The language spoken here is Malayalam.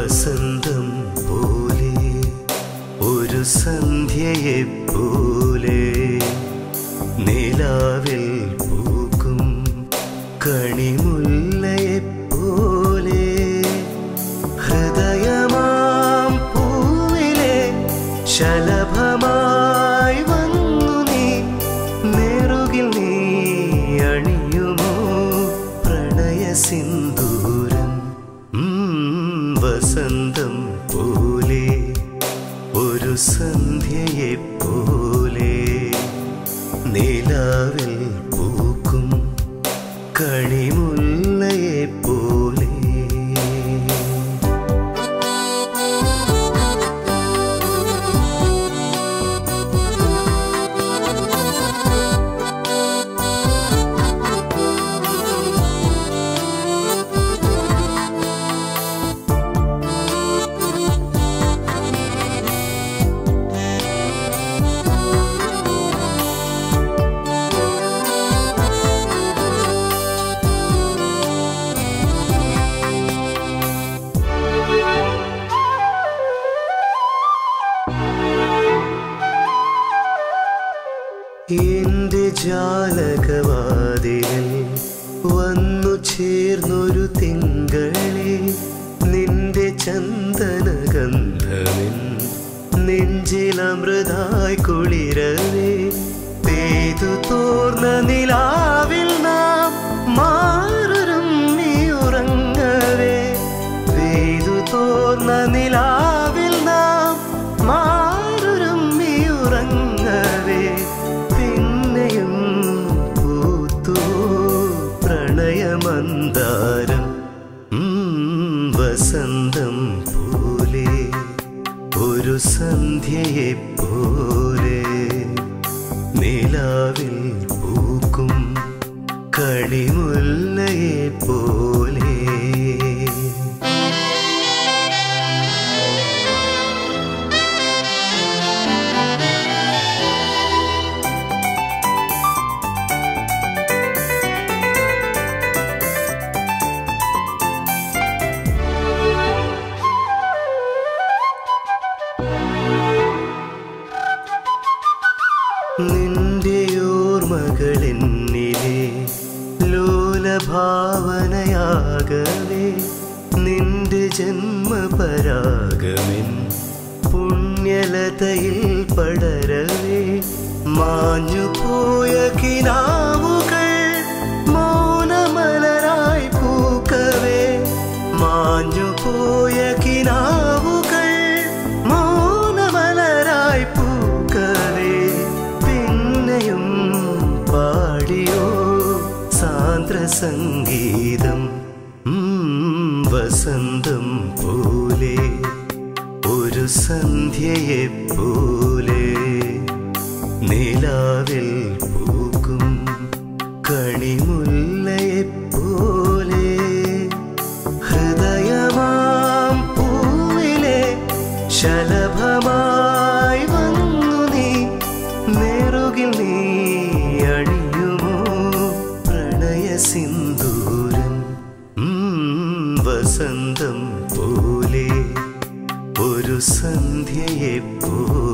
വസന്തം പോലെ ഒരു സന്ധ്യയെ പോലെ നിലാവിൽ പൂക്കും കണിമുല്ലയെ പോലെ ഹൃദയമാം പൂവിലെ ശലഭമായി വന്നു നീ നെറുകിൽ നീ അണിയുമോ പ്രണയ സിന്ദൂരം ഉം, വസന്തം പോലെ ഒരു സന്ധ്യയെ പോലെ നിലാവിൽ പൂക്കും കണിമുല്ലയെ പോലെ എന്റെ ജാലകവാതിലിൽ വന്നു ചേർന്നൊരു തിങ്കളെ നിന്റെ ചന്ദനഗന്ധമിൻ നെഞ്ചിലമൃതായി കുളിരവേ പെയ്തു തോർന്ന നിലാവിൽ നാം മാറും നീ ഉറങ്ങവേ പെയ്തു തോർന്ന നിലാവിൽ നാം മാറും നീ ഉറങ്ങവേ പിന്നെയും പൂത്തു പ്രണയമന്താരം ഉം, വസന്തം പോലെ ഒരു സന്ധ്യയെ പോലെ നിലാവിൽ പൂക്കും കണിമുല്ലയെ പോലെ നിന്റെ ഓർമ്മകളെന്നിലെ ലോലഭാവനയാകവേ നിന്റെ ജന്മപരാഗമിൻ പുണ്യലതയിൽ പടരവേ മാഞ്ഞുപോയ കിനാവുകൾ മൗനമലരായി പൂക്കവേ മാഞ്ഞുപോയ കിനാവുകൾ മൗനമലരായി പൂക്കവേ പിന്നെയും പാടിയോ സാന്ദ്ര സംഗീതം ഉം, വസന്തം പോലെ ഒരു സന്ധ്യയെ പോലെ നിലാവിൽ പൂക്കും കണിമുല്ലയെ പോലെ ഹൃദയമാം പൂവിലെ ശലഭമായി വന്നു നീ നെറുകിൽ നീ അണിയുമോ പ്രണയ സിന്ദൂരം ഉം, വസന്തം പോലെ ഒരു സന്ധ്യയെ പോലെ